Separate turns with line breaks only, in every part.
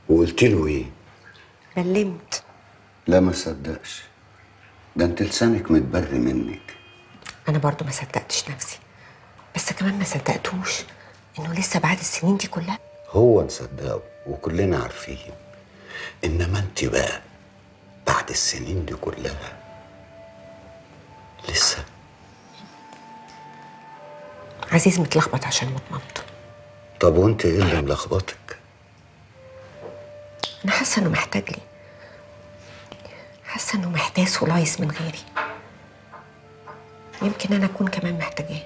وقلت له ايه
بلمت
لا ما صدقش ده انت لسانك متبري منك
انا برضو ما صدقتش نفسي بس كمان ما صدقتوش انه لسه بعد السنين دي كلها
هو نصدقه وكلنا عارفين انما انت بقى بعد السنين دي كلها لسه
عزيز متلخبط عشان موت مامته
طب وانت ايه اللي ملخبطك
انا حاسه انه محتاج لي حاسه انه محتاس ولايس من غيري يمكن انا اكون كمان محتاجاه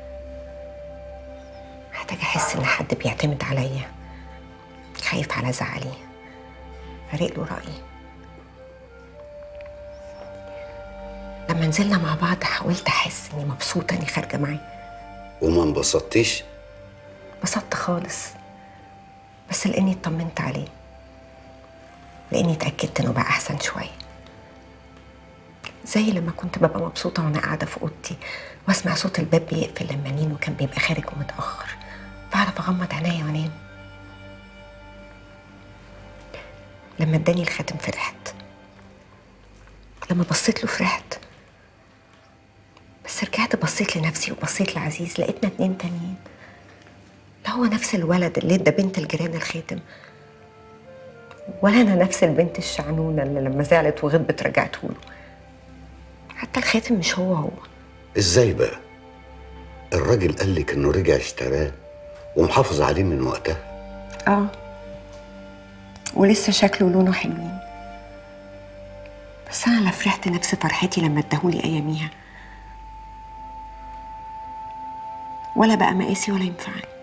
محتاجه احس ان حد بيعتمد عليا خايف على زعلي فارق له رايي لما نزلنا مع بعض حاولت احس اني مبسوطه اني خارجه معاه
وما انبسطتيش
انبسطت خالص بس لاني اطمنت عليه لاني اتاكدت انه بقى احسن شويه زي لما كنت ببقى مبسوطه وانا قاعده في اوضتي واسمع صوت الباب بيقفل لما نينو كان بيبقى خارج ومتاخر بعرف اغمض عينيا وانام لما اداني الخاتم فرحت لما بصيت له فرحت بس رجعت بصيت لنفسي وبصيت لعزيز لقيتنا اتنين تانيين لا هو نفس الولد اللي ادى بنت الجيران الخاتم ولا انا نفس البنت الشعنونه اللي لما زعلت وغضبت رجعته له حتى الخاتم مش هو هو
ازاي بقى الراجل قال لك انه رجع اشتراه ومحافظ عليه من وقتها
اه ولسه شكله ولونه حلوين بس انا لا فرحت نفس فرحتي لما اداهولي اياميها ولا بقى مقاسي ولا ينفعني